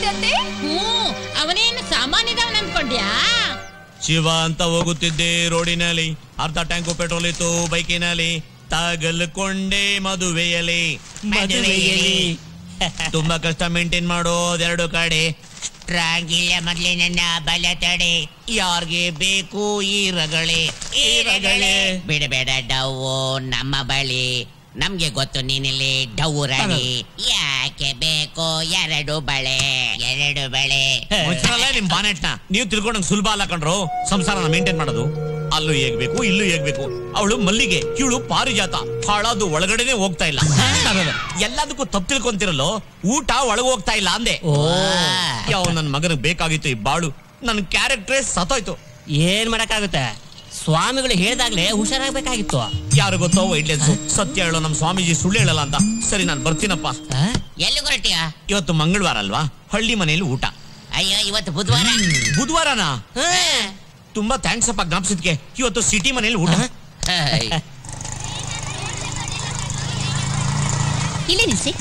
ಬಂದ್ಬಿಟ್ನಂತೆ ಹ್ಮ್ ಅವನೇನು ಸಾಮಾನ್ಯದವನ್ ಅನ್ಕೊಂಡ್ಯಾ ಶಿವ ಅಂತ ಹೋಗುತ್ತಿದ್ದೆ ರೋಡಿನಲ್ಲಿ ಅರ್ಧ ಟ್ಯಾಂಕು ಪೆಟ್ರೋಲ್ ಇತ್ತು ಬೈಕಿನಲ್ಲಿ ತಗಲ್ಕೊಂಡೆ ಮದುವೆಯಲ್ಲಿ ಮದುವೆಯಲ್ಲಿ. ತುಂಬಾ ಕಷ್ಟ ಮೇಂಟೈನ್ ಮಾಡೋದೆರಡು ಕಡೆ ಸ್ಟ್ರಾಂಗ್ ಇಲ್ಲ ಮೊದ್ಲೇ ನನ್ನ ಬಲ ತಡೆ ಯಾರಿಗೆ ಬೇಕು ಈ ರಗಳೆ ಈ ರಗಳೆ ಬಿಡಬೇಡ ಡವ್ವು ನಮ್ಮ ಬಳಿ ನಮ್ಗೆ ಗೊತ್ತು ನೀನಿಲ್ಲಿ ಡವ್ವು ರಾಣಿ ಯಾಕೆ ಬೇಕು ಎರಡು ಬಳೆ ಎರಡು ಬಳೆ ಮುಚ್ಚರಲ್ಲ ನಿಮ್ ಬಾನೆಟ್ನ ನೀವು ತಿಳ್ಕೊಂಡಂಗ್ ಸುಲಭ ಅಲ್ಲ ಕಣ್ರು ಸಂಸಾರನ ಮೇಂಟೈನ್ ಮಾಡೋದು ಅಲ್ಲೂ ಹೇಗ್ಬೇಕು ಇಲ್ಲೂ ಹೇಗ್ಬೇಕು ಅವಳು ಮಲ್ಲಿಗೆ ಇವಳು ಪಾರಿಜಾತ ಹಾಳಾದು ಒಳಗಡೆನೆ ಹೋಗ್ತಾ ಇಲ್ಲ ಎಲ್ಲದಕ್ಕೂ ತಪ್ಪು ತಿಳ್ಕೊಂತಿರಲ್ಲೋ ಊಟ ಒಳಗ್ ಹೋಗ್ತಾ ಇಲ್ಲ ಅಂದೆ ಯಾವ ನನ್ ಮಗನಿಗೆ ಬೇಕಾಗಿತ್ತು ಈ ಬಾಳು ನನ್ ಕ್ಯಾರೆಕ್ಟ್ರೇ ಸತ್ತೋಯ್ತು ಏನ್ ಮಾಡಕ್ಕಾಗುತ್ತೆ ಸ್ವಾಮಿಗಳು ಹೇಳ್ದಾಗ್ಲೇ ಹುಷಾರಾಗ್ಬೇಕಾಗಿತ್ತು ಯಾರು ಗೊತ್ತೋ ವೈಡ್ಲೆನ್ಸ್ ಸತ್ಯ ಹೇಳೋ ನಮ್ ಸ್ವಾಮೀಜಿ ಸುಳ್ಳು ಹೇಳಲ್ಲ ಅಂತ ಸರಿ ನಾನು ಬರ್ತೀನಪ್ಪ ಎಲ್ಲಿ ಹೊರಟಿಯ ಇವತ್ತು ಮಂಗಳವಾರ ಅಲ್ವಾ ಹಳ್ಳಿ ಮನೇಲಿ ಊಟ ಅಯ್ಯೋ ಇವತ್ತು ಬುಧವಾರ ಬುಧವಾರನಾ ತುಂಬಾ ಥ್ಯಾಂಕ್ಸ್ ಅಪ್ಪ ಜ್ಞಾಪಿಸಿದ್ಕೆ ಇವತ್ತು ಸಿಟಿ ಮನೇಲಿ ಊಟ ಹೈ. ಇಲ್ಲೇ ನಿಲ್ಸಿ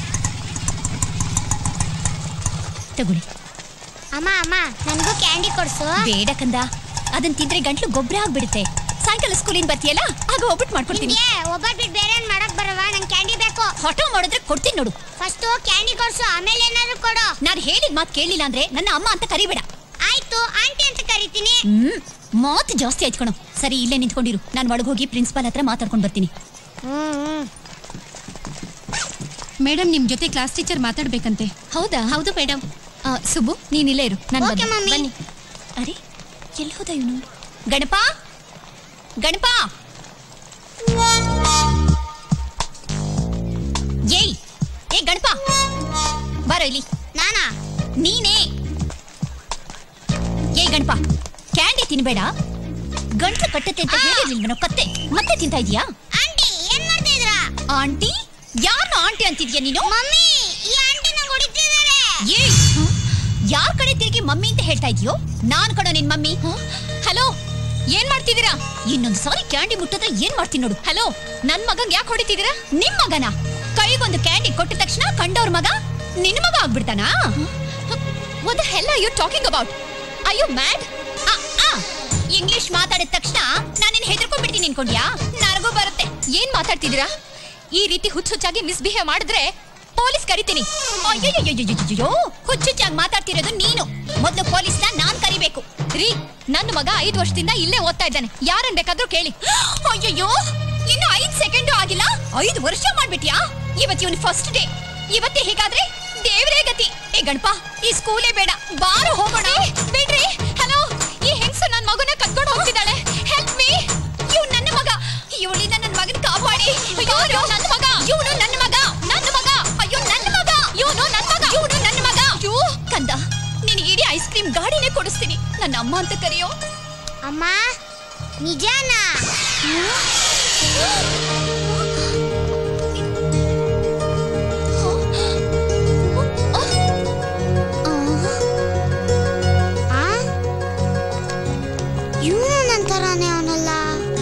ತಗೊಳ್ಳಿ ಅಮ್ಮ ಅಮ್ಮ ನನಗೂ ಕ್ಯಾಂಡಿ ಕೊಡ್ಸು ಬೇಡ ಕಂದ ಅದನ್ ತಿಂದ್ರೆ ಗಂಟ್ಲು ಗೊಬ್ಬರ ಆಗ್ಬಿಡುತ್ತೆ ಸಾಯಂಕಾಲ ಸ್ಕೂಲಿಂದ ಬರ್ತೀಯಲ್ಲ ಆಗ ಒಬ್ಬಟ್ಟು ಮಾಡ್ಕೊಡ್ತೀನಿ ನಿಂಗೆ ಒಬ್ಬಟ್ ಬಿಟ್ಟು ಬೇರೆ ಏನ್ ಮಾಡಕ್ ಬರವಾ ನಂಗೆ ಕ್ಯಾಂಡಿ ಬೇಕು ಹೊಟ ಮಾಡಿದ್ರೆ ಕೊಡ್ತೀನಿ ನೋಡು ಫಸ್ಟ್ ಕ್ಯಾಂಡಿ ಕೊಡ್ಸು ಆಮೇಲೆ ಏನಾದ್ರು ಕೊಡು ನಾನು ಹೇಳಿದ ಮಾತು ಕೇಳಿಲ್ಲ ಅಂದ್ರೆ ನನ್ನ ಅಮ್ಮ ಅಂತ ಕರಿಬೇಡ ಆಯ್ತು ಆಂಟಿ ಅಂತ ಕರಿತೀನಿ ಹ್ಮ್ ಮಾತು ಜಾಸ್ತಿ ಆಯ್ತು ಕಣೋ ಸರಿ ಇಲ್ಲೇ ನಿಂತ್ಕೊಂಡಿರು ನಾನು ಒಳಗೆ ಹೋಗಿ ಪ್ರಿನ್ಸಿಪಾಲ್ ಹತ್ರ ಮಾತಾಡ್ಕೊಂಡು ಬರ್ತೀನಿ ಮೇಡಮ್ ನಿಮ್ ಜೊತೆ ಕ್ಲಾಸ್ ಟೀಚರ್ ಮಾತಾಡ್ಬೇಕಂತೆ ಹೌದಾ ಹೌದು ಮೇಡಮ್ ಸುಬ್ಬು ನೀನಿಲ್ಲೇ ಇರು ನಾನು Okay, ಮಮ್ಮಿ. ಬನ್ನಿ ಅರೆ ಎಲ್ಲಿ ಹೋದ ಇವನು ಗಣಪ ಗಣಪ ಏಯ್ ಏ ಗಣಪ ಬಾರೋ ಇಲ್ಲಿ ನಾನಾ ನೀನೇ ಏ ಗಣಪ ಕ್ಯಾಂಡಿ ತಿನ್ಬೇಡ ಗಂಟ್ಲು ಕಟ್ಟತ್ತೆ ಅಂತ ಹೇಳಿರ್ಲಿಲ್ವನೋ ಕತ್ತೆ ಮತ್ತೆ ತಿಂತಾ ಇದೀಯಾ ಆಂಟಿ ಏನ್ ಮಾಡ್ತಾ ಇದ್ರಾ ಆಂಟಿ ಯಾರನ್ನ ಆಂಟಿ ಅಂತಿದ್ಯಾ ನೀನು ಮಮ್ಮಿ ಈ ಆಂಟಿ ನಂಗೆ ಹೊಡಿತಿದ್ದಾರೆ ಏಯ್ ಯಾರ್ ಕಡೆ ತಿರುಗಿ ಮಮ್ಮಿ ಅಂತ ಹೇಳ್ತಾ ಇದೀಯೋ ನಾನ್ ಕಣೋ ನಿನ್ ಮಮ್ಮಿ ಹಲೋ ಏನ್ ಮಾಡ್ತಿದ್ದೀರಾ ಇನ್ನೊಂದ್ ಸಾರಿ ಕ್ಯಾಂಡಿ ಮುಟ್ಟಿದ್ರೆ ಏನ್ ಮಾಡ್ತೀನಿ ನೋಡು ಹಲೋ ನನ್ ಮಗಂಗ್ ಯಾಕೆ ಹೊಡಿತಿದ್ದೀರಾ ನಿಮ್ ಮಗನ ಕೈಗೊಂದು ಕ್ಯಾಂಡಿ ಕೊಟ್ಟ ತಕ್ಷಣ ಕಂಡವ್ರ ಮಗ ನಿನ್ ಮಗ ಆಗ್ಬಿಡ್ತಾನಾ what hell are you talking about are you mad English ಮಾತಾಡಿದ ತಕ್ಷಣ ನಾನೇನ್ ಹೆದರ್ಕೊಂಡ್ಬಿಡ್ತೀನಿ ಅನ್ಕೊಂಡ್ಯಾ ನನಗೂ ಬರುತ್ತೆ ಏನ್ ಮಾತಾಡ್ತಿದ್ದೀರಾ ಈ ರೀತಿ ಹುಚ್ಚು ಹುಚ್ಚಾಗಿ ಮಿಸ್ಬಿಹೇವ್ ಮಾಡಿದ್ರೆ ಪೊಲೀಸ್ ಕರಿತೀನಿ ಅಯ್ಯಯ್ಯಯ್ಯಯ್ಯಯ್ಯೋ ಹುಚ್ಚುಚ್ಚಾಗಿ ಮಾತಾಡ್ತಿರೋದು ನೀನು ಮೊದಲು ಪೊಲೀಸ್ನ ನಾನ್ ಕರಿಬೇಕು ರೀ ನನ್ನ ಮಗ ಐದು ವರ್ಷದಿಂದ ಇಲ್ಲೇ ಓದ್ತಾ ಇದ್ದಾನೆ ಯಾರನ್ ಬೇಕಾದ್ರೂ ಕೇಳಿ ಅಯ್ಯಯ್ಯೋ ಇನ್ನು ಐದ್ ಸೆಕೆಂಡು ಆಗಿಲ್ಲ ಐದು ವರ್ಷ ಮಾಡ್ಬಿಟ್ಯಾ ಇವತ್ತು ಇವನ್ ಫಸ್ಟ್ ಡೇ ಇವತ್ತೇ ಹೀಗಾದ್ರೆ ದೇವ್ರೇ ಗತಿ ಏ ಗಣಪ ಈ ಸ್ಕೂಲೇ ಬೇಡ ಬಾರು ಹೋಗೋಣ ಬಿಡ್ರಿ ಹಲೋ ಈ ಹೆಂಗ್ಸ ನನ್ ಮಗನ ಕತ್ಕೊಂಡು ಹೋಗ್ತಿದ್ದಾಳೆ ಹೆಲ್ಪ್ ಮೀ ಇವ್ ನನ್ನ ಮಗ ಇವಳಿಂದ ನನ್ನ ಮಗನ ಕಾಪಾಡಿ ಅಯ್ಯೋ ಇವ್ನು ನನ್ನ ಮಗ ಇವನು ನನ್ನ ಮಗ ನನ್ನ ಮಗ ಅಯ್ಯೋ ನನ್ನ ಮಗ ಇವನು ನನ್ನ ಮಗ ಇವನು ನನ್ನ ಮಗ ಅಯ್ಯೋ ಕಂದ ನಿನಗೆ ಇಡೀ ಐಸ್ ಕ್ರೀಮ್ ಗಾಡಿನೇ ಕೊಡಿಸ್ತೀನಿ ನನ್ನ ಅಮ್ಮ ಅಂತ ಕರೆಯೋ ಅಮ್ಮ ನಿಜಾನಾ ಇವನು ನಂತರಾನೇ ಅವನಲ್ಲ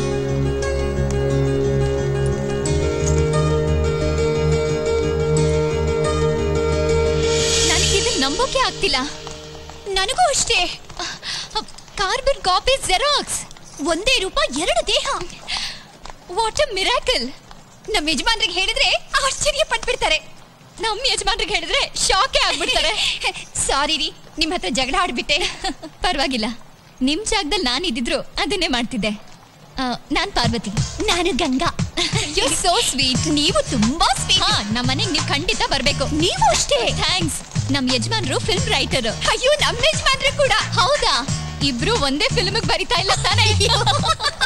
ನನಗಿದು ನಂಬೋಕೆ ಆಗ್ತಿಲ್ಲ ನನಗೂ ಅಷ್ಟೇ ಕಾರ್ಬನ್ ಕಾಪಿ ಜೆರಾಕ್ಸ್ ಒಂದೇ ರೂಪ ಎರಡು ದೇಹ ವಾಟ್ ಅ ಮಿರಾಕಲ್ ನಮ್ಮ ಯಜಮಾನ್ರಿಗೆ ಹೇಳಿದ್ರೆ ಆಶ್ಚರ್ಯ ಪಟ್ಬಿಡ್ತಾರೆ ನಮ್ಮ ಯಜಮಾನ್ರಿಗೆ ಹೇಳಿದ್ರೆ ಶಾಕೇ ಆಗ್ಬಿಡ್ತಾರೆ ಸಾರಿ ರೀ ನಿಮ್ಮ ಹತ್ರ ಜಗಳ ಆಡ್ಬಿಟ್ಟೆ ಪರವಾಗಿಲ್ಲ ನಿಮ್ ಜಾಗದಲ್ಲಿ ನಾನು ಇದ್ದಿದ್ರು ಅದನ್ನೇ ಮಾಡ್ತಿದ್ದೆ ಆ, ನಾನ್ ಪಾರ್ವತಿ ನಾನು ಗಂಗಾ ಯು ಸೋ ಸ್ವೀಟ್ ನೀವು ತುಂಬಾ ಸ್ವೀಟ್ ಹಾ ನಮ್ಮ ಮನೆಗೆ ನೀವು ಖಂಡಿತ ಬರ್ಬೇಕು ನೀವು ಅಷ್ಟೇ ಥ್ಯಾಂಕ್ಸ್ ನಮ್ ಯಜಮಾನ್ರು ಫಿಲ್ಮ್ ರೈಟರ್ ಅಯ್ಯೋ ನಮ್ಮ ಯಜಮಾನ್ರು ಕೂಡ ಹೌದಾ ಇಬ್ರು ಒಂದೇ ಫಿಲ್ಮ್ ಬರಿತಾ ಇಲ್ಲ ತಾನೇ